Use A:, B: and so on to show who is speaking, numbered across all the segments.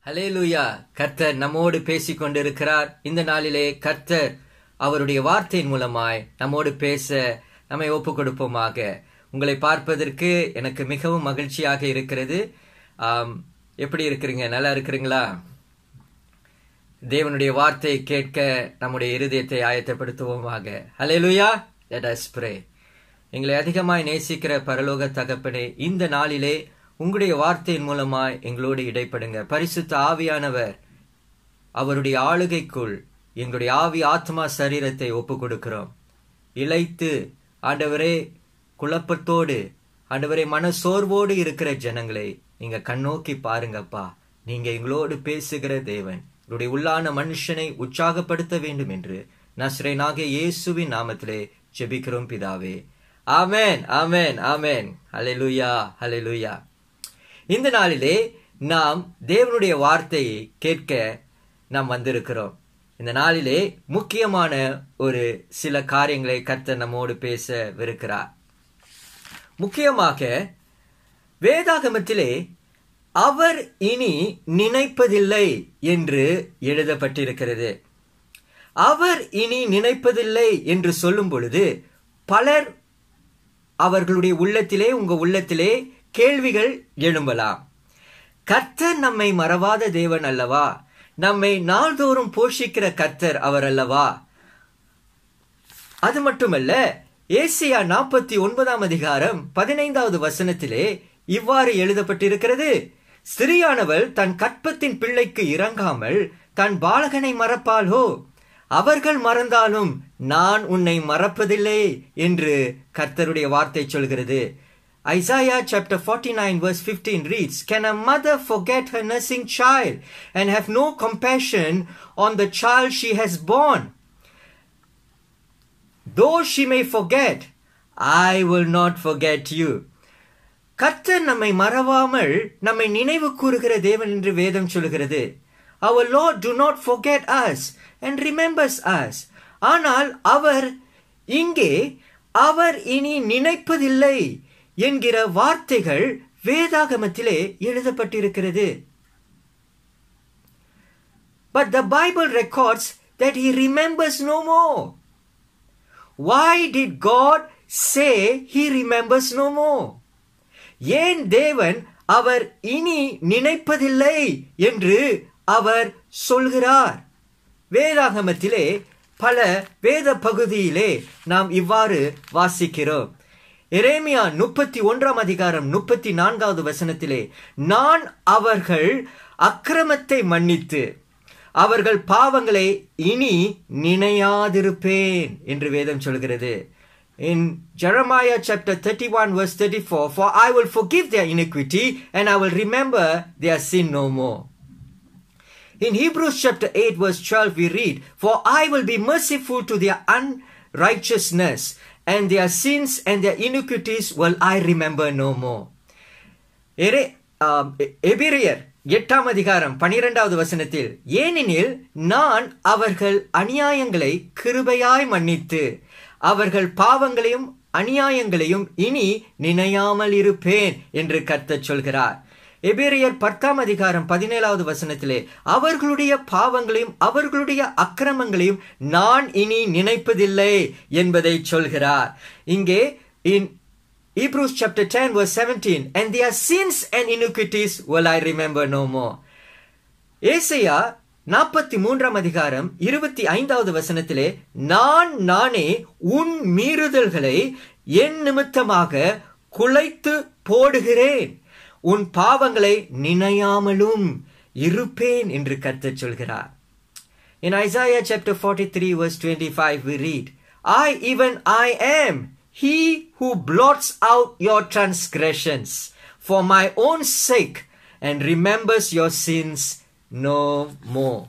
A: ஹலேலூயா கர்த்தர் நம்மோடு பேசிக் கொண்டிருக்கிறார் இந்த நாளிலே கர்த்தர் அவருடைய வார்த்தையின் மூலமாய் நம்மோடு பேச நம்மை ஒப்பு கொடுப்போமாக உங்களை பார்ப்பதற்கு எனக்கு மிகவும் மகிழ்ச்சியாக இருக்கிறது ஆம், எப்படி இருக்கிறீங்க நல்லா இருக்கிறீங்களா தேவனுடைய வார்த்தையை கேட்க நம்முடைய இருதயத்தை ஆயத்தப்படுத்துவோமாக ஹலேலுயா let us pray எங்களை அதிகமாய் நேசிக்கிற பரலோக தகப்பனே இந்த நாளிலே உங்களுடைய வார்த்தையின் மூலமாய் எங்களோடு இடைப்படுங்க பரிசுத்த ஆவியானவர் அவருடைய ஆளுகைக்குள் எங்களுடைய ஆவி ஆத்மா சரீரத்தை ஒப்பு கொடுக்கிறோம் இழைத்து ஆண்டவரே குழப்பத்தோடு ஆண்டவரே மன சோர்வோடு இருக்கிற ஜனங்களை நீங்க கண்ணோக்கி பாருங்கப்பா நீங்க எங்களோடு பேசுகிற தேவன் உங்களுடைய உள்ளான மனுஷனை உற்சாகப்படுத்த வேண்டும் என்று நஸ்ரேனாகிய இயேசுவின் நாமத்திலே ஜெபிக்கிறோம் பிதாவே ஆமென் ஆமென் ஆமென் ஹalleluya ஹalleluya இந்த நாளிலே நாம் தேவனுடைய வார்த்தையை கேட்க நாம் வந்திருக்கிறோம் இந்த நாளிலே முக்கியமான ஒரு சில காரியங்களை கர்த்தர் நம்மோடு பேசவிருக்கிறார் முக்கியமாக வேதாகமத்திலே அவர் இனி நினைப்பதில்லை என்று எழுதப்பட்டிருக்கிறது அவர் இனி நினைப்பதில்லை என்று சொல்லும் பொழுது பலர் அவர்களுடைய உள்ளத்திலே உங்க உள்ளத்திலே கேள்விகள் எழும்பலாம் கர்த்தர் நம்மை மறவாத தேவன் அல்லவா நம்மை நாள்தோறும் போஷிக்கிற கர்த்தர் அவர் அல்லவா அது மட்டுமல்ல ஏசியா நாற்பத்தி ஒன்பதாம் அதிகாரம் பதினைந்தாவது வசனத்திலே இவ்வாறு எழுதப்பட்டிருக்கிறது ஸ்திரியானவள் தன் கற்பத்தின் பிள்ளைக்கு இறங்காமல் தன் பாலகனை மறப்பாளோ அவர்கள் மறந்தாலும் நான் உன்னை மறப்பதில்லை என்று கர்த்தருடைய வார்த்தை சொல்கிறது Isaiah chapter 49 verse 15 reads, Can a mother forget her nursing child and have no compassion on the child she has born? Though she may forget, I will not forget you. கர்த்தர் நம்மை மறவாமல் நம்மை நினைவு கூறுகிற தேவன் என்று வேதம் சொல்கிறது Our Lord do not forget us and remembers us. ஆனால் அவர் இங்கே அவர் இனி நினைப்பதில்லை என்கிற வார்த்தைகள் வேதாகமத்திலே எழுதப்பட்டிருக்கிறது But the Bible records that he remembers no more. Why did God say he remembers no more? ஏன் தேவன் அவர் இனி நினைப்பதில்லை என்று அவர் சொல்கிறார் வேதாகமத்திலே பல வேத பகுதியிலே நாம் இவ்வாறு வாசிக்கிறோம் எரேமியா முப்பத்தி ஒன்றாம் அதிகாரம் முப்பத்தி நான்காவது வசனத்திலே நான் அவர்கள் அக்கிரமத்தை மன்னித்து அவர்கள் பாவங்களை இனி நினையாதிருப்பேன் என்று வேதம் சொல்கிறது In Jeremiah chapter 31 verse 34, For I will forgive their iniquity and I will remember their sin no more. In Hebrews chapter 8 verse 12 we read, For I will be merciful to their unrighteousness and their sins and their iniquities will I remember no more. எரே ஆம், எ- எபிரியர் எட்டாம் அதிகாரம் பனிரெண்டாவது வசனத்தில் ஏனெனில் நான் அவர்கள் அநியாயங்களை கிருபையாய் மன்னித்து அவர்கள் பாவங்களையும் அநியாயங்களையும் இனி நினையாமல் இருப்பேன் என்று கர்த்தர் சொல்கிறார் எபிரியர் பத்தாம் அதிகாரம் பதினேழாவது வசனத்திலே அவர்களுடைய பாவங்களையும் அவர்களுடைய அக்கிரமங்களையும் நான் இனி நினைப்பதில்லை என்பதை சொல்கிறார் இங்கே in Hebrews chapter 10 verse 17 and their sins and iniquities will I remember no more ஏசையா நாற்பத்தி மூன்றாம் அதிகாரம் இருபத்தி ஐந்தாவது வசனத்திலே நான் நானே உன் மீறுதல்களை என் நிமித்தமாக குலைத்து போடுகிறேன் உன் பாவங்களை நினையாமலும் இருப்பேன் என்று கர்த்தர் சொல்கிறார் In Isaiah chapter 43 verse 25 we read, I even I am he who blots out your transgressions for my own sake and remembers your sins no more.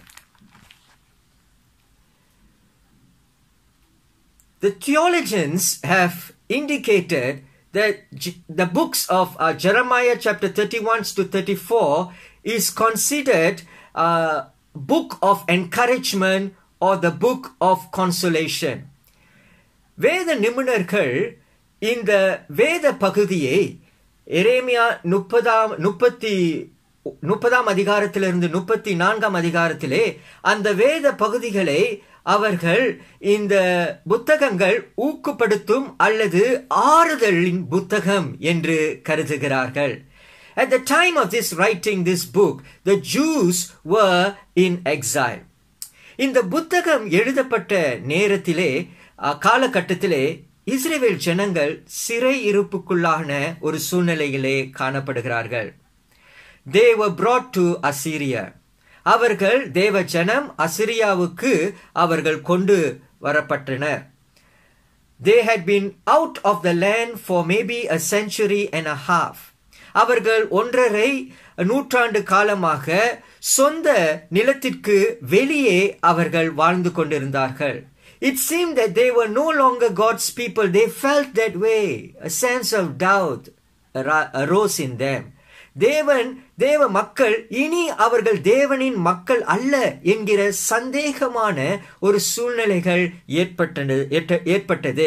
A: The theologians have indicated that J- the books of uh, Jeremiah chapter 31 to 34 is considered a book of encouragement or the book of consolation. வேத நிபுணர்கள் இந்த வேத பகுதியை எரேமியா முப்பதாம் முப்பத்தி முப்பதாம் அதிகாரத்திலிருந்து முப்பத்தி நான்காம் அதிகாரத்திலே அந்த வேத பகுதிகளை அவர்கள் இந்த புத்தகங்கள் ஊக்குப்படுத்தும் அல்லது ஆறுதலின் புத்தகம் என்று கருதுகிறார்கள் At the time of this writing this book, the Jews were in exile. இந்த புத்தகம் எழுதப்பட்ட நேரத்திலே அஹ், காலகட்டத்திலே இஸ்ரேல் ஜனங்கள் சிறை இருப்புக்குள்ளான ஒரு சூழ்நிலையிலே காணப்படுகிறார்கள் they were brought to Assyria. அவர்கள் தேவ ஜனம் அசிரியாவுக்கு அவர்கள் கொண்டு வரப்பட்டனர் they had been out of the land for maybe a century and a half அவர்கள் ஒன்றரை நூற்றாண்டு காலமாக சொந்த நிலத்திற்கு வெளியே அவர்கள் வாழ்ந்து கொண்டிருந்தார்கள் It seemed that they were no longer God's people. They felt that way. A sense of doubt ara- arose in them. தேவன் தேவ மக்கள் இனி அவர்கள் தேவனின் மக்கள் அல்ல என்கிற சந்தேகமான ஒரு சூழ்நிலைகள் ஏற்பட்டது ஏற்ற- ஏற்பட்டது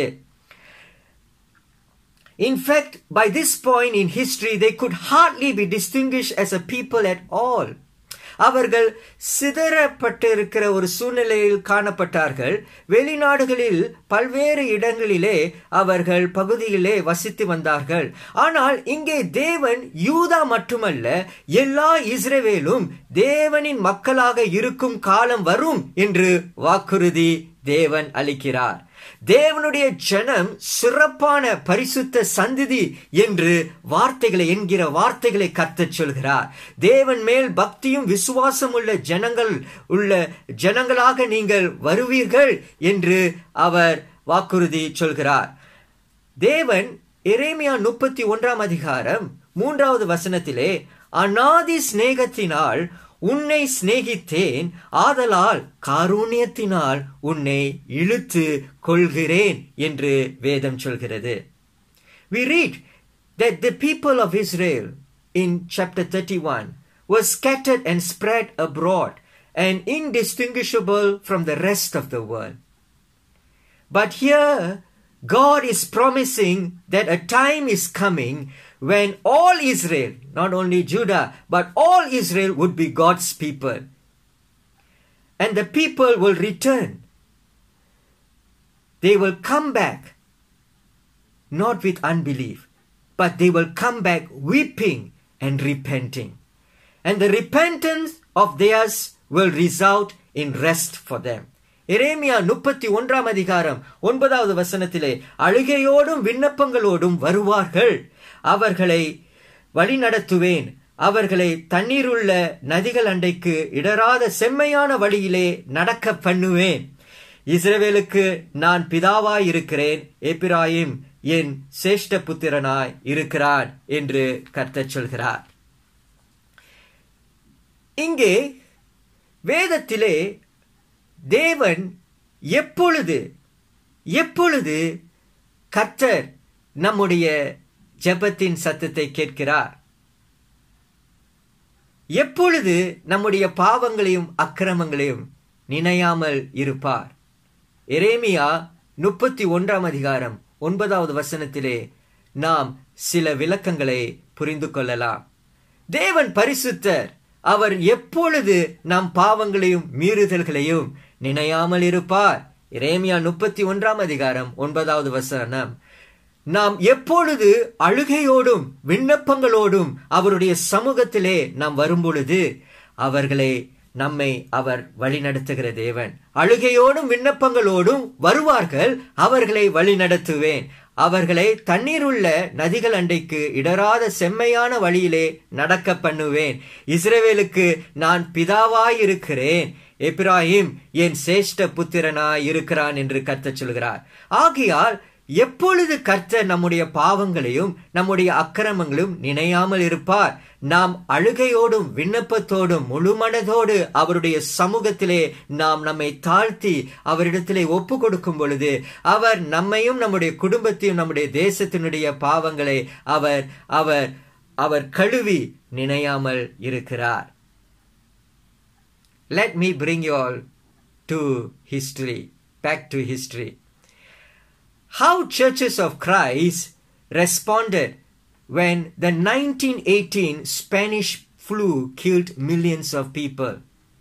A: In fact, by this point in history, they could hardly be distinguished as a people at all. அவர்கள் சிதறப்பட்டிருக்கிற ஒரு சூழ்நிலையில் காணப்பட்டார்கள் வெளிநாடுகளில் பல்வேறு இடங்களிலே அவர்கள் பகுதியிலே வசித்து வந்தார்கள் ஆனால் இங்கே தேவன் யூதா மட்டுமல்ல எல்லா இஸ்ரவேலும் தேவனின் மக்களாக இருக்கும் காலம் வரும் என்று வாக்குறுதி தேவன் அளிக்கிறார் தேவனுடைய ஜனம் சிறப்பான பரிசுத்த சந்ததி என்று வார்த்தைகளை என்கிற வார்த்தைகளை கர்த்தச் சொல்கிறார் தேவன் மேல் பக்தியும் விசுவாசம் உள்ள ஜனங்கள் உள்ள ஜனங்களாக நீங்கள் வருவீர்கள் என்று அவர் வாக்குறுதி சொல்கிறார் தேவன் எரேமியா முப்பத்தி ஒன்றாம் அதிகாரம் மூன்றாவது வசனத்திலே அநாதி சிநேகத்தினால் உன்னை சிநேகித்தேன் ஆதலால் காரூண்யத்தினால் உன்னை இழுத்து கொள்கிறேன் என்று வேதம் சொல்கிறது We read that the people of Israel in chapter 31 were scattered and spread abroad and indistinguishable from the rest of the world. But here, God is promising that a time is coming when all Israel, not only Judah, but all Israel would be God's people. And the people will return. They will come back, not with unbelief, but they will come back weeping and repenting. And the repentance of theirs will result in rest for them. எரேமியா முப்பத்தி ஒன்றாம் அதிகாரம் ஒன்பதாவது வசனத்திலே அழுகையோடும் விண்ணப்பங்களோடும் வருவார்கள் அவர்களை வழிநடத்துவேன் அவர்களை தண்ணீருள்ள நதிகள் அண்டைக்கு இடராத செம்மையான வழியிலே நடக்க பண்ணுவேன் இஸ்ரவேலுக்கு நான் பிதாவாய் இருக்கிறேன் எப்பிராயிம் என் சேஷ்ட புத்திரனாய் இருக்கிறான் என்று கர்த்தர் சொல்கிறார் இங்கே வேதத்திலே தேவன் எப்பொழுது எப்பொழுது கர்த்தர் நம்முடைய ஜெபத்தின் சத்தத்தை கேட்கிறார் எப்பொழுது நம்முடைய பாவங்களையும் அக்கிரமங்களையும் நினையாமல் இருப்பார் எரேமியா முப்பத்தி ஒன்றாம் அதிகாரம் ஒன்பதாவது வசனத்திலே நாம் சில விளக்கங்களை புரிந்து கொள்ளலாம் தேவன் பரிசுத்தர் அவர் எப்பொழுது நம் பாவங்களையும் மீறுதல்களையும் நினையாமல் இருப்பார் இரேமியா முப்பத்தி ஒன்றாம் அதிகாரம் ஒன்பதாவது வசனம் நாம் எப்பொழுது அழுகையோடும் விண்ணப்பங்களோடும் அவருடைய சமூகத்திலே நாம் வரும்பொழுது அவர்களை நம்மை அவர் வழிநடத்துகிற தேவன் அழுகையோடும் விண்ணப்பங்களோடும் வருவார்கள் அவர்களை வழிநடத்துவேன் அவர்களை தண்ணீருள்ள நதிகள் அண்டைக்கு இடராத செம்மையான வழியிலே நடக்க பண்ணுவேன் இஸ்ரவேலுக்கு நான் பிதாவாயிருக்கிறேன் எப்ராஹிம் என் சேஷ்ட புத்திரனாய் இருக்கிறான் என்று கர்த்தர் சொல்கிறார் ஆகையால் எப்பொழுது கர்த்தர் நம்முடைய பாவங்களையும் நம்முடைய அக்கிரமங்களையும் நினையாமல் இருப்பார் நாம் அழுகையோடும் விண்ணப்பத்தோடும் முழுமனதோடு அவருடைய சமூகத்திலே நாம் நம்மை தாழ்த்தி அவரிடத்திலே ஒப்பு கொடுக்கும் பொழுது அவர் நம்மையும் நம்முடைய குடும்பத்தையும் நம்முடைய தேசத்தினுடைய பாவங்களை அவர் அவர் அவர் கழுவி நினையாமல் இருக்கிறார் Let me bring you all to history, back to history. How churches of Christ responded when the 1918 Spanish flu killed millions of people.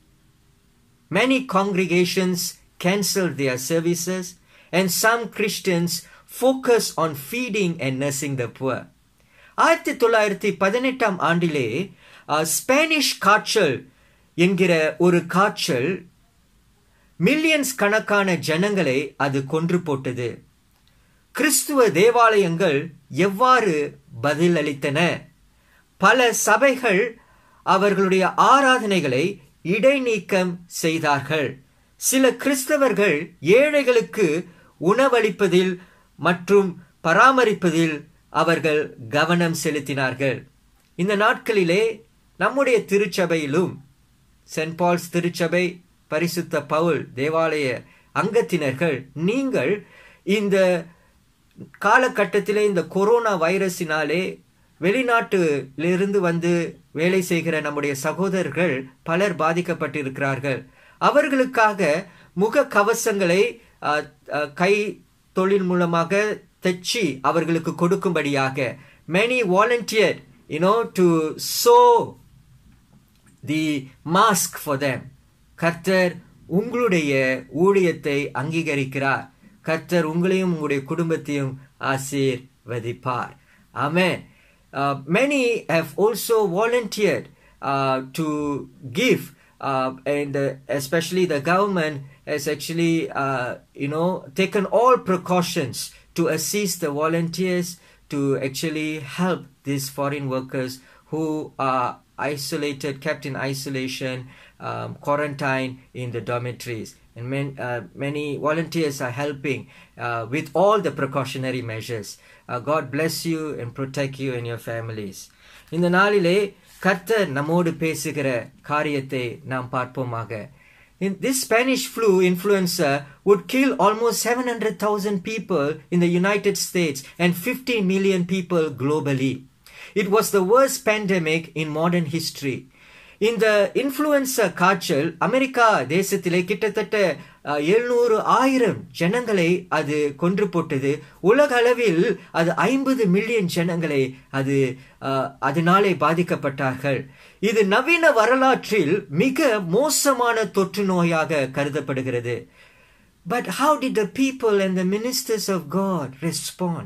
A: Many congregations canceled their services, and some Christians focus on feeding and nursing the poor. ஆயிரத்தி தொள்ளாயிரத்தி பதினெட்டாம் ஆண்டிலே Spanish காய்ச்சல் என்கிற ஒரு காய்ச்சல் millions கணக்கான ஜனங்களை அது கொன்று போட்டது கிறிஸ்துவ தேவாலயங்கள் எவ்வாறு பதிலளித்தன பல சபைகள் அவர்களுடைய ஆராதனைகளை இடைநீக்கம் செய்தார்கள் சில கிறிஸ்தவர்கள் ஏழைகளுக்கு உணவளிப்பதில் மற்றும் பராமரிப்பதில் அவர்கள் கவனம் செலுத்தினார்கள் இந்த நாட்களிலே நம்முடைய திருச்சபையிலும் சென்ட் பால்ஸ் திருச்சபை பரிசுத்த பவுல் தேவாலய அங்கத்தினர்கள் நீங்கள் இந்த காலகட்டத்திலே இந்த கொரோனா வைரஸினாலே வெளிநாட்டிலிருந்து வந்து வேலை செய்கிற நம்முடைய சகோதரர்கள் பலர் பாதிக்கப்பட்டிருக்கிறார்கள் அவர்களுக்காக முக கவசங்களை கை தொழில் மூலமாக தைச்சி அவர்களுக்கு கொடுக்கும்படியாக many volunteer you know to sew the mask for them கர்த்தர் உங்களுடைய ஊழியத்தை அங்கீகரிக்கிறார் கர்த்தர் உங்களையும் உங்களுடைய குடும்பத்தையும் ஆசீர்வதிப்பார் ஆமென் uh, many have also volunteered uh, to give uh, and uh, especially the government has actually uh, you know taken all precautions to assist the volunteers to actually help these foreign workers who are isolated kept in isolation um, quarantine in the dormitories and man, uh, many volunteers are helping uh, with all the precautionary measures uh, god bless you and protect you and your families இந்த நாளிலே கர்த்தர் நம்மோடு பேசுகிற காரியத்தை நாம் பார்ப்போமாக In this Spanish flu influenza would kill almost 700,000 people in the United States and 50 million people globally. It was the worst pandemic in modern history. இந்த influenza காய்ச்சல் அமெரிக்கா தேசத்திலே கிட்டத்தட்ட எழுநூறு ஆயிரம் ஜனங்களை அது கொன்று போட்டது உலக அளவில் அது ஐம்பது மில்லியன் ஜனங்களை அது அதனாலே பாதிக்கப்பட்டார்கள் இது நவீன வரலாற்றில் மிக மோசமான தொற்று நோயாக கருதப்படுகிறது but how did the people and the ministers of God respond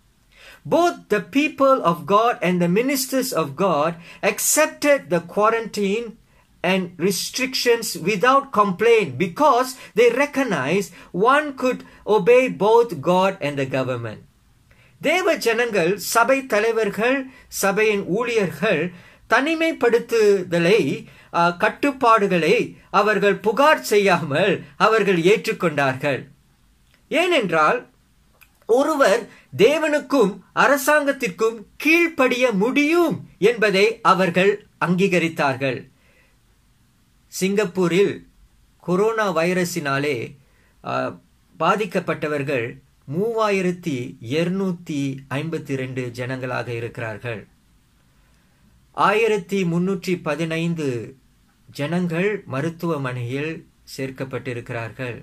A: both the people of God and the ministers of God accepted the quarantine and restrictions without complaint because they recognized one could obey both God and the government. தேவ ஜனங்கள் சபை தலைவர்கள் சபையின் ஊழியர்கள் தனிமைப்படுத்துதலை கட்டுப்பாடுகளை அவர்கள் புகார் செய்யாமல் அவர்கள் ஏற்றுக்கொண்டார்கள் ஏனென்றால் ஒருவர் தேவனுக்கும் அரசாங்கத்திற்கும் கீழ்ப்படிய முடியும் என்பதை அவர்கள் அங்கீகரித்தார்கள் சிங்கப்பூரில் கொரோனா வைரஸினாலே பாதிக்கப்பட்டவர்கள் மூவாயிரத்தி இருநூத்தி ஐம்பத்தி ரெண்டு ஜனங்களாக இருக்கிறார்கள் ஆயிரத்தி முன்னூற்றி பதினைந்து ஜனங்கள் மருத்துவமனையில் சேர்க்கப்பட்டிருக்கிறார்கள்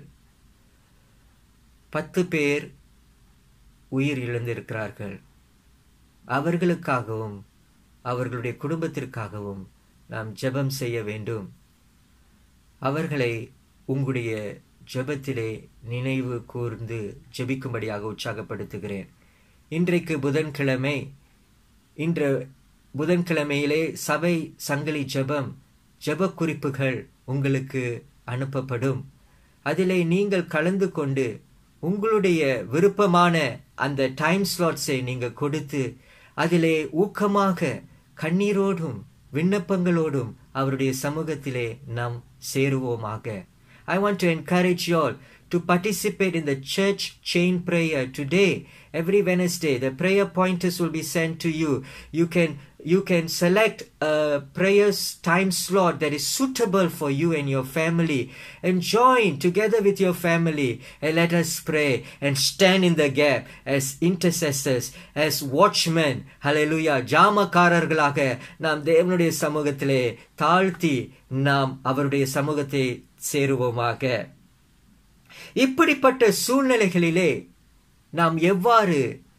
A: பத்து பேர் உயிர் இழந்திருக்கிறார்கள் அவர்களுக்காகவும் அவர்களுடைய குடும்பத்திற்காகவும் நாம் ஜெபம் செய்ய வேண்டும் அவர்களை உங்களுடைய ஜெபத்திலே நினைவு கூர்ந்து ஜெபிக்கும்படியாக உற்சாகப்படுத்துகிறேன் இன்றைக்கு புதன்கிழமை இன்று புதன்கிழமையிலே சபை சங்கிலி ஜெபம் ஜெப குறிப்புகள் உங்களுக்கு அனுப்பப்படும் அதிலே நீங்கள் கலந்து கொண்டு உங்களுடைய விருப்பமான அந்த டைம் ஸ்லாட்ஸை நீங்க கொடுத்து அதிலே ஊக்கமாக கண்ணீரோடும் விண்ணப்பங்களோடும் அவருடைய சமூகத்திலே நாம் சேருவோமாக I want to encourage you all to participate in the church chain prayer today every wednesday the prayer pointers will be sent to you you can you can select a prayers time slot that is suitable for you and your family and join together with your family and let us pray and stand in the gap as intercessors as watchmen hallelujah ஜாமக்காரர்களாக நாம் தேவனுடைய சமூகத்திலே தாழ்த்தி நாம் அவருடைய சமூகத்தை சேருவோமாக இப்படிப்பட்ட சூழ்நிலைகளிலே நாம் எவ்வாறு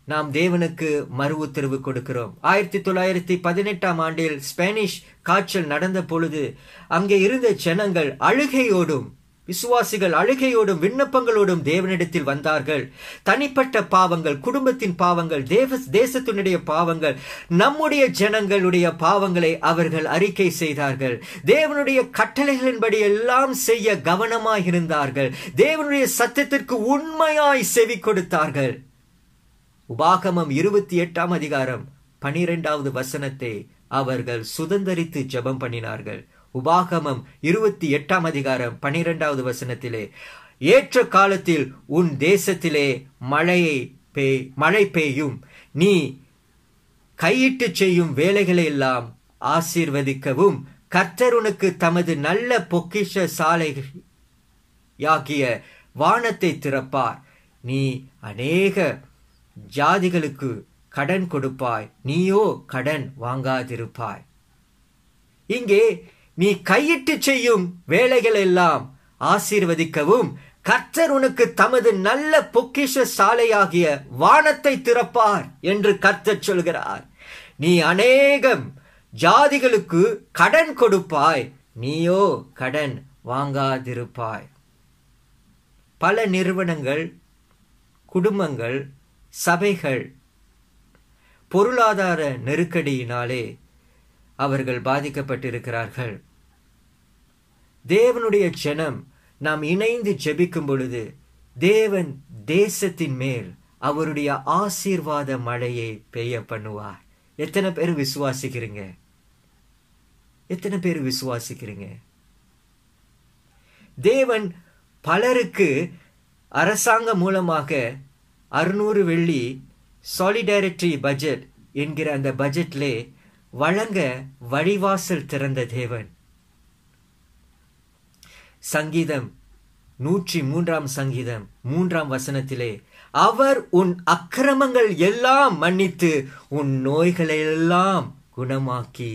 A: நாம் தேவனுக்கு மறு உத்தரவு கொடுக்கிறோம் ஆயிரத்தி தொள்ளாயிரத்தி பதினெட்டாம் ஆண்டில் ஸ்பானிஷ் காய்ச்சல் நடந்த பொழுது அங்கே இருந்த ஜனங்கள் அழுகையோடும் விசுவாசிகள் அழுகையோடும் விண்ணப்பங்களோடும் தேவனிடத்தில் வந்தார்கள் தனிப்பட்ட பாவங்கள் குடும்பத்தின் பாவங்கள் தேவ தேசத்தினுடைய பாவங்கள் நம்முடைய ஜனங்களுடைய பாவங்களை அவர்கள் அறிக்கை செய்தார்கள் தேவனுடைய கட்டளைகளின்படி எல்லாம் செய்ய கவனமாய் இருந்தார்கள் தேவனுடைய சத்தத்திற்கு உண்மையாய் செவி கொடுத்தார்கள் உபாகமம் இருபத்தி எட்டாம் அதிகாரம் பனிரெண்டாவது வசனத்தை அவர்கள் சுதந்தரித்து ஜெபம் பண்ணினார்கள் உபாகமம் இருபத்தி எட்டாம் அதிகாரம் பனிரெண்டாவது வசனத்திலே ஏற்ற காலத்தில் உன் தேசத்திலே மழையை பெய் மழை பெய்யும் நீ கையிட்டு செய்யும் வேலைகளை எல்லாம் ஆசீர்வதிக்கவும் கர்த்தர் உனக்கு தமது நல்ல பொக்கிஷ சாலை யாகிய வானத்தை திறப்பார் நீ அநேக ஜாதிகளுக்கு கடன் கொடுப்பாய் நீயோ கடன் வாங்காதிருப்பாய் இங்கே நீ கையிட்டு செய்யும் வேலைகள் எல்லாம் ஆசீர்வதிக்கவும் கர்த்தர் உனக்கு தமது நல்ல பொக்கிஷ சாலையாகிய வானத்தை திறப்பார் என்று கர்த்தர் சொல்கிறார் நீ அநேகம் ஜாதிகளுக்கு கடன் கொடுப்பாய் நீயோ கடன் வாங்காதிருப்பாய் பல நிறுவனங்கள் குடும்பங்கள் சபைகள் பொருளாதார நெருக்கடியினாலே அவர்கள் பாதிக்கப்பட்டிருக்கிறார்கள் தேவனுடைய ஜனம் நாம் இணைந்து ஜெபிக்கும் பொழுது தேவன் தேசத்தின் மேல் அவருடைய ஆசீர்வாத மழையை பெய்ய பண்ணுவார் எத்தனை பேர் விசுவாசிக்கிறீங்க எத்தனை பேர் விசுவாசிக்கிறீங்க தேவன் பலருக்கு அரசாங்கம் மூலமாக அறுநூறு வெள்ளி சாலிடாரிட்டி பட்ஜெட் என்கிற அந்த பட்ஜெட்லே வழங்க வழிவாசல் திறந்த தேவன் சங்கீதம் நூற்றி மூன்றாம் சங்கீதம் மூன்றாம் வசனத்திலே அவர் உன் அக்கிரமங்கள் எல்லாம் மன்னித்து உன் நோய்களை எல்லாம் குணமாக்கி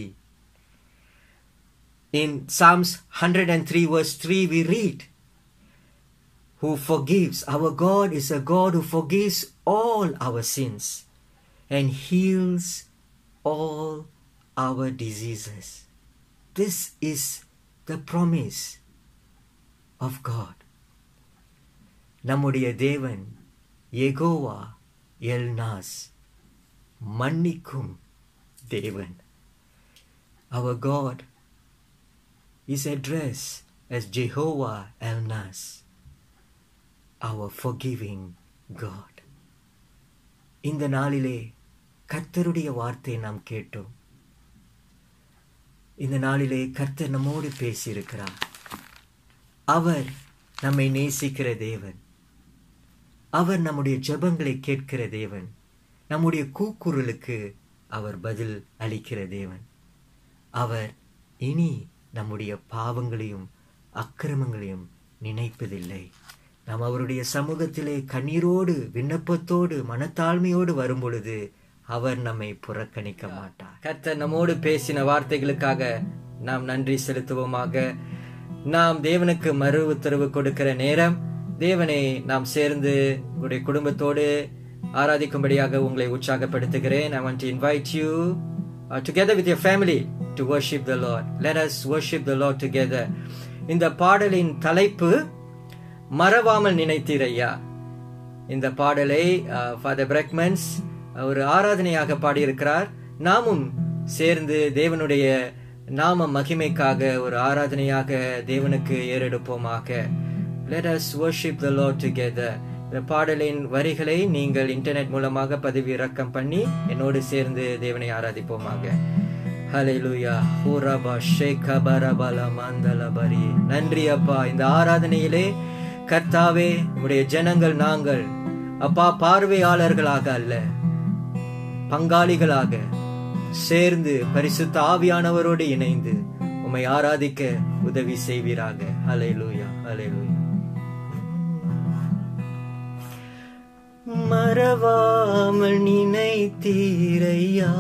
A: In Psalms 103 verse 3 we read who forgives our God is a God who forgives all our sins and heals all our diseases. This is the promise of God. நம்முடைய தேவன் எகோவா எல்நாஸ் மன்னிக்கும் தேவன் Our God is addressed as Jehovah Elnas, our forgiving God. இந்த நாளிலே கர்த்தருடைய வார்த்தை நாம் கேட்டோம் இந்த நாளிலே கர்த்தர் நம்மோடு பேசியிருக்கிறார் அவர் நம்மை நேசிக்கிற தேவன் அவர் நம்முடைய ஜெபங்களை கேட்கிற தேவன் நம்முடைய கூக்குரலுக்கு அவர் பதில் அளிக்கிற தேவன் அவர் இனி நம்முடைய பாவங்களையும் அக்கிரமங்களையும் நினைப்பதில்லை நாம் அவருடைய சமூகத்திலே கண்ணீரோடு விண்ணப்பத்தோடு மனத்தாழ்மையோடு வரும் பொழுது அவர் நம்மை புறக்கணிக்க மாட்டார் கர்த்தர் நம்மோடு பேசின வார்த்தைகளுக்காக நாம் நன்றி செலுத்துவோமாக நாம் தேவனுக்கு மறு உத்தரவு கொடுக்கிற நேரம் தேவனை நாம் சேர்ந்து உங்களுடைய குடும்பத்தோடு ஆராதிக்கும்படியாக உங்களை உற்சாகப்படுத்துகிறேன் I want to invite you uh, together with your family to worship the Lord. Let us worship the Lord together. இந்த பாடலின் தலைப்பு மறவாமல் நினைத்தீரையா இந்த பாடலை ஃபாதர் பிரக்மன்ஸ் ஒரு ஆராதனையாக பாடியிருக்கிறார் நாமும் சேர்ந்து தேவனுடைய நாம மகிமைக்காக ஒரு ஆராதனையாக தேவனுக்கு ஏறெடுப்போமாக let us worship the Lord together இந்த பாடலின் வரிகளை நீங்கள் இன்டர்நெட் மூலமாக பதிவிறக்கம் பண்ணி என்னோடு சேர்ந்து தேவனை ஆராதிப்போமாக ஹalleluya ஹூரபா ஷேகபரபல மந்தலபரி நன்றி அப்பா இந்த ஆராதனையிலே கர்த்தாவே உடைய ஜனங்கள் நாங்கள் அப்பா பார்வையாளர்களாக அல்ல பங்காளிகளாக சேர்ந்து பரிசுத்த ஆவியானவரோடு இணைந்து உம்மை ஆராதிக்க உதவி செய்வீராக ஹalleluya ஹalleluya மறவாமல் நினைத்தீரையா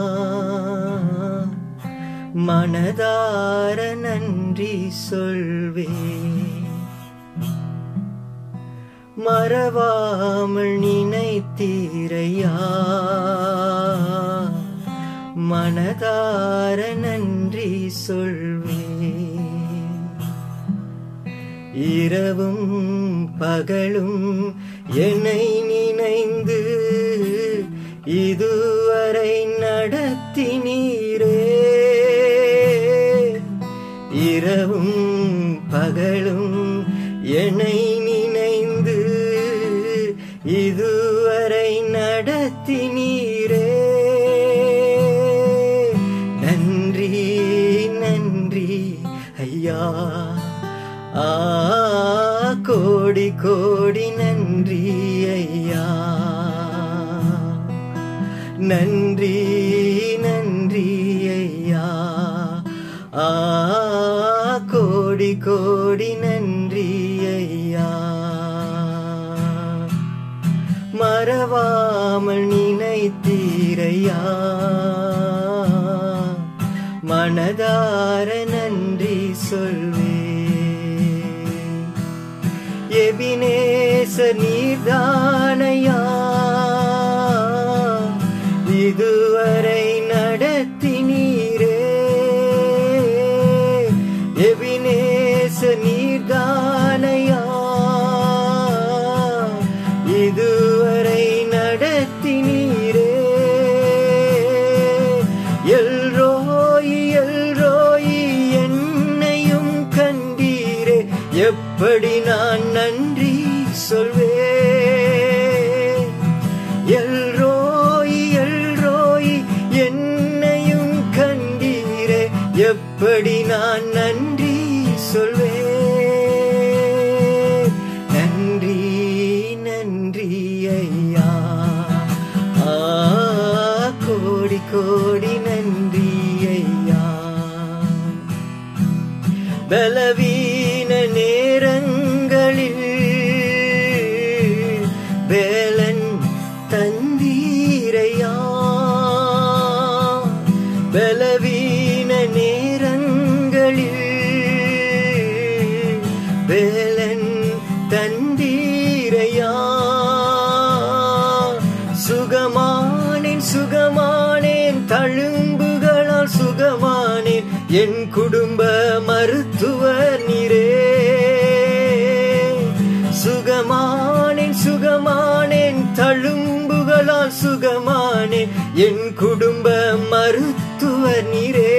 A: மனதார நன்றி சொல்வே மறவாமல் நினைத்தீரையா மனதார நன்றி சொல்வேன் இரவும் பகலும் என்னை நினைந்து இதுவரை நடத்தினீரே இரவும் பகலும் என்னை நினைந்து இதுவரை நடத்தினீரே நன்றி நன்றி ஐயா ஆ கோடி கோடி நன்றி ஐயா நன்றி நன்றி ஐயா ஆ கோடி கோடி நன்றி ஐயா மறவாமல் நினைத்தீரையா மனதார நன்றி சொல்வே எபினேச நீர்தானையா இதுவரை நடத்தினீரே எபினேச நீர்தானையா இதுவரை நடத்தினீரே எல்ரோயி எல்ரோயி என்னையும் கண்டீரே எப்படி நான் நன்றி சொல்வேன் எல்ரோயி எல்ரோயி என்னையும் கண்டீரே எப்படி நான் நன்றி சொல்வேன் நன்றி நன்றி ஐயா ஆ கோடி கோடி நன்றி ஐயா பலவீன நேரங்களில் வேலன் தந்தீரையா பலவீன நேரங்களில் வேலன் தந்தீரையா சுகமானேன் சுகமானேன் தழும்புகளால் சுகமானேன் என் குடும்ப மருத்துவர் நீரே சுகமானேன் சுகமானேன் தழும்புகளால் சுகமானேன் என் குடும்ப மருத்துவர் நீரே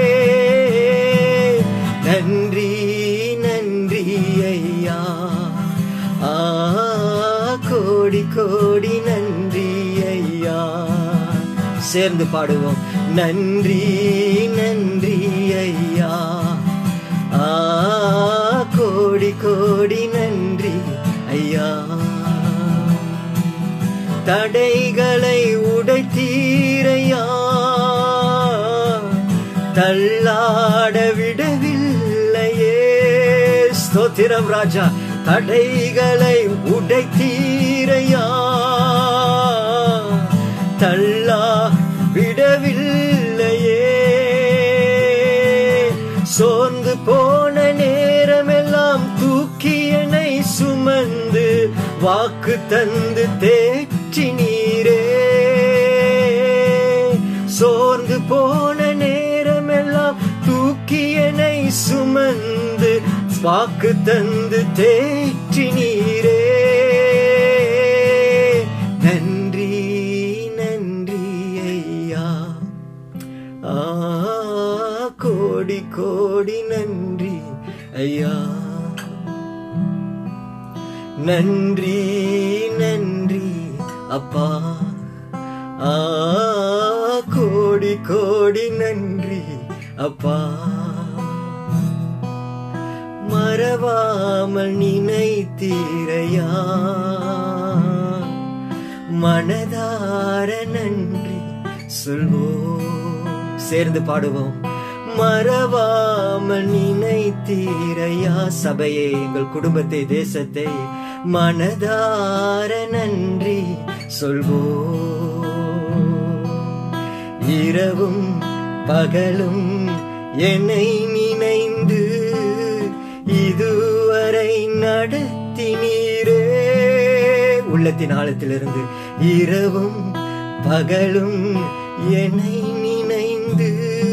A: நன்றி நன்றி ஐயா ஆ கோடி கோடி நன்றி ஐயா சேர்ந்து பாடுவோம் நன்றி நன்றி ஐயா ஆ கோடி கோடி நன்றி ஐயா தடைகளை உடைத்தீரையா தள்ளாட விடவில்லையே ஸ்தோத்திரம் ராஜா தடைகளை உடைத்தீரையா தள்ளா விடவில்லையே சோர்ந்து போன நேரமெல்லாம் தூக்கியனை சுமந்து வாக்கு தந்து தேற்றினீரே சோர்ந்து போன நேரமெல்லாம் தூக்கியனை சுமந்து வாக்கு தந்து தேற்றினீரே நன்றி நன்றி ஐயா ஆ கோடி கோடி நன்றி ஐயா நன்றி நன்றி அப்பா ஆ கோடி கோடி நன்றி அப்பா மறவாமல் நினைத்தீரையா மனதார நன்றி சொல்வோம் சேர்ந்து பாடுவோம் மறவாமல் நினைத்தீரையா சபையை எங்கள் குடும்பத்தை தேசத்தை மனதார நன்றி சொல்வோம் இரவும் பகலும் என்னை நினைந்து இதுவரை நடத்தினீரே உள்ளத்தின் ஆழத்திலிருந்து இரவும் பகலும் என்னை நினைந்து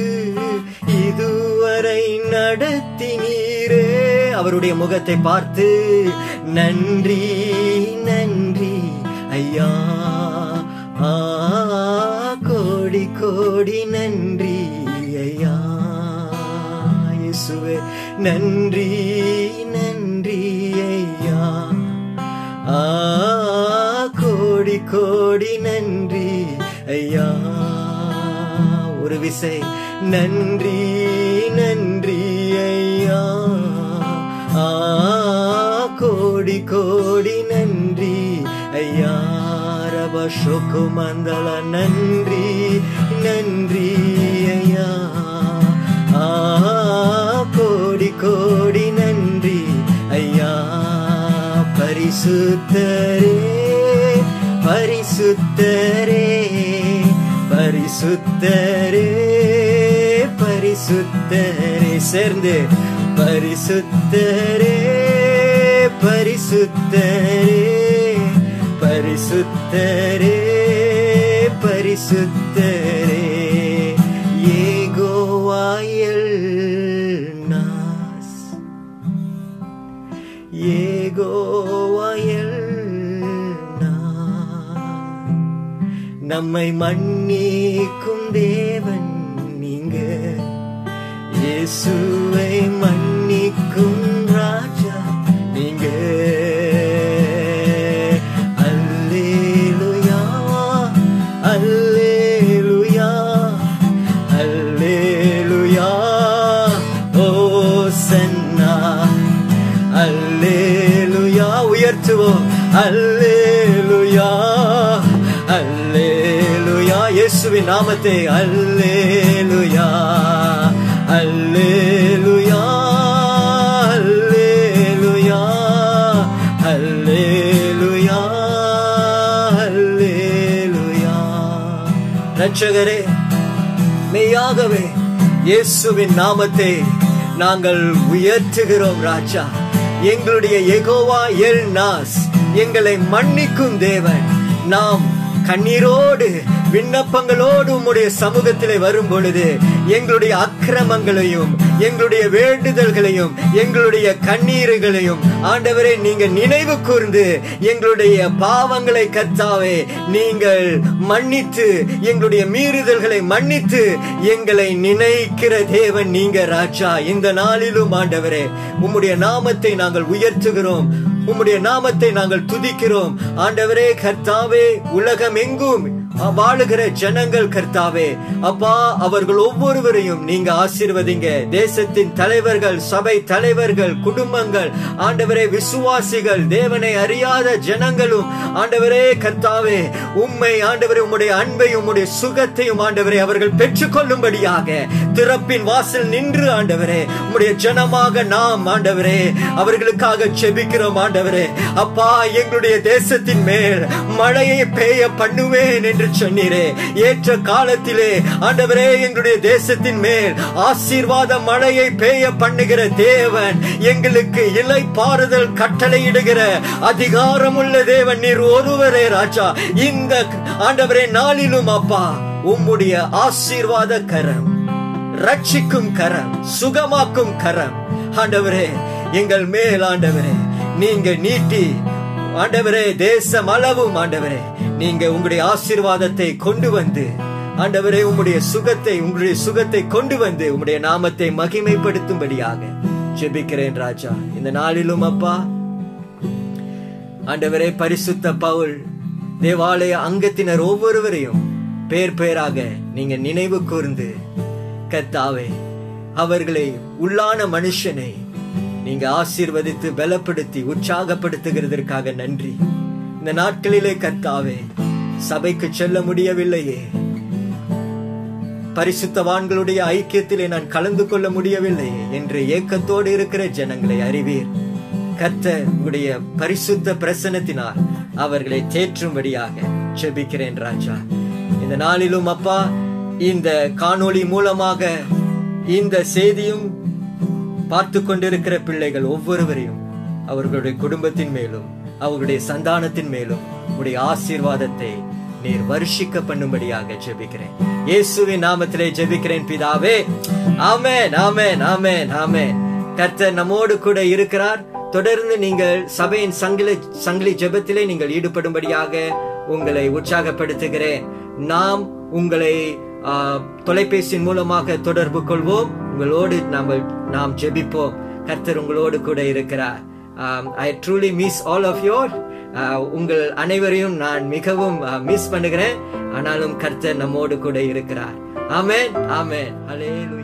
A: இதுவரை நடத்தினீரே அவருடைய முகத்தை பார்த்து நன்றி நன்றி ஐயா ஆ கோடி கோடி நன்றி ஐயா இயேசுவே நன்றி நன்றி ஐயா ஆ கோடி கோடி நன்றி ஐயா ஒரு விசை நன்றி நன்றி ஐயா ஆ கோடி கோடி நன்றி ஐயா ரபஷோக்கு மந்தள நன்றி நன்றி ஐயா ஆ கோடி கோடி நன்றி ஐயா பரிசுத்தரே பரிசுத்தரே பரிசுத்தரே பரிசுத்தரே சேர்ந்து பரிசுத்தரே பரிசுத்தரே பரிசுத்தரே பரிசுத்தரே ஏகோவாயல் நாஸ் ஏகோவாயல் நம்மை மன்னிக்கும் தேவன் நீங்க இயேசுவை மன்னிக்கும் ராஜா நீங்க அல்லேலுயா அல்லேலுயா அல்லேலுயா ஓ சன்னா அல்லேலுயா உயர்த்துவோம் அல்லேலுயா அல்லேலுயா இயேசுவின் நாமத்தை அல்லேலுயா அல்லேலுயா அல்லேலுயா அல்லேலுயா அல்லேலுயா ரட்சகரே மெய்யாகவே இயேசுவின் நாமத்தை நாங்கள் உயர்த்துகிறோம் ராஜா எங்களுடைய எகோவா எல் நாஸ் எங்களை மன்னிக்கும் தேவன் நாம் கண்ணீரோடு விண்ணப்பங்களோடு உம்முடைய சமூகத்திலே வரும் பொழுது எங்களுடைய அக்கிரமங்களையும் எங்களுடைய வேண்டுதல்களையும் எங்களுடைய கண்ணீர்களையும் ஆண்டவரே நீங்க நினைவு கூர்ந்து எங்களுடைய பாவங்களை கத்தாவே நீங்கள் மன்னித்து எங்களுடைய மீறுதல்களை மன்னித்து எங்களை நினைக்கிற தேவன் நீங்க ராஜா இந்த நாளிலும் ஆண்டவரே உம்முடைய நாமத்தை நாங்கள் உயர்த்துகிறோம் உம்முடைய நாமத்தை நாங்கள் துதிக்கிறோம் ஆண்டவரே கர்த்தாவே உலகம் எங்கும் வாழுகிற ஜனங்கள் கர்த்தாவே அப்பா அவர்கள் ஒவ்வொருவரையும் நீங்க ஆசீர்வதிங்க தேசத்தின் தலைவர்கள் சபை தலைவர்கள் குடும்பங்கள் ஆண்டவரே விசுவாசிகள் தேவனை அறியாத ஜனங்களும் ஆண்டவரே கர்த்தாவே உம்மை ஆண்டவரே உம்முடைய அன்பையும் உம்முடைய சுகத்தையும் ஆண்டவரே அவர்கள் பெற்றுக்கொள்ளும்படியாக திறப்பின் வாசல் நின்று ஆண்டவரே உம்முடைய ஜனமாக நாம் ஆண்டவரே அவர்களுக்காக செபிக்கிறோம் ஆண்டவரே அப்பா எங்களுடைய தேசத்தின் மேல் மழையை பெய்ய பண்ணுவேன் என்று சொன்னீரே ஏற்ற காலத்திலே ஆண்டவரே எங்களுடைய தேசத்தின் மேல் ஆசீர்வாத மழையை பெய்ய பண்ணுகிற தேவன் எங்களுக்கு இலை பாறுதல் கட்டளையிடுகிற அதிகாரமுள்ள தேவன் நீர் ஒருவரே ராஜா இந்த ஆண்டவரே நாளிலும் அப்பா உம்முடைய ஆசீர்வாத கரம் ரட்சிக்கும் கரம் சுகமாக்கும் கரம் ஆண்டவரே எங்கள் மேல் ஆண்டவரே நீங்க நீட்டி ஆண்டவரே தேசம் அளவும் ஆண்டவரே நீங்க உங்களுடைய ஆசீர்வாதத்தை கொண்டு வந்து ஆண்டவரே உம்முடைய சுகத்தை உங்களுடைய சுகத்தை கொண்டு வந்து உம்முடைய நாமத்தை மகிமைப்படுத்தும்படியாக ஜெபிக்கிறேன் ராஜா இந்த நாளிலும் அப்பா ஆண்டவரே பரிசுத்த பவுல் தேவாலய அங்கத்தினர் ஒவ்வொருவரையும் பேர் பேராக நீங்க நினைவு கூர்ந்து கத்தாவே அவர்களை உள்ளான மனுஷனை நீங்க ஆசீர்வதித்து பலப்படுத்தி உற்சாகப்படுத்துகிறதற்காக நன்றி இந்த நாட்களிலே கத்தாவே சபைக்கு செல்ல முடியவில்லையே பரிசுத்தவான்களுடைய ஐக்கியத்திலே நான் கலந்து கொள்ள முடியவில்லையே என்று ஏக்கத்தோடு இருக்கிற ஜனங்களை அறிவீர் கத்த உடைய பரிசுத்த பிரசனத்தினால் அவர்களை தேற்றும்படியாக செபிக்கிறேன் ராஜா இந்த நாளிலும் அப்பா இந்த காணொளி மூலமாக இந்த செய்தியும் பார்த்து கொண்டிருக்கிற பிள்ளைகள் ஒவ்வொருவரையும் அவர்களுடைய குடும்பத்தின் மேலும் அவர்களுடைய சந்தானத்தின் மேலும் உடைய ஆசீர்வாதத்தை நீர் வருஷிக்க பண்ணும்படியாக ஜெபிக்கிறேன் இயேசுவின் நாமத்திலே ஜெபிக்கிறேன் பிதாவே ஆமென் ஆமென் ஆமென் ஆமென் கர்த்தர் நம்மோடு கூட இருக்கிறார் தொடர்ந்து நீங்கள் சபையின் சங்கிலி சங்கிலி ஜெபத்திலே நீங்கள் ஈடுபடும்படியாக உங்களை உற்சாகப்படுத்துகிறேன் நாம் உங்களை ஆ, தொலைபேசியின் மூலமாக தொடர்பு கொள்வோம் உங்களோடு நாம் நாம் ஜெபிப்போம் கர்த்தர் உங்களோடு கூட இருக்கிறார் I truly miss all of your உங்கள் அனைவரையும் நான் மிகவும் மிஸ் பண்ணுகிறேன் ஆனாலும் கர்த்தர் நம்மோடு கூட இருக்கிறார் ஆமென் ஆமென் ஹalleluya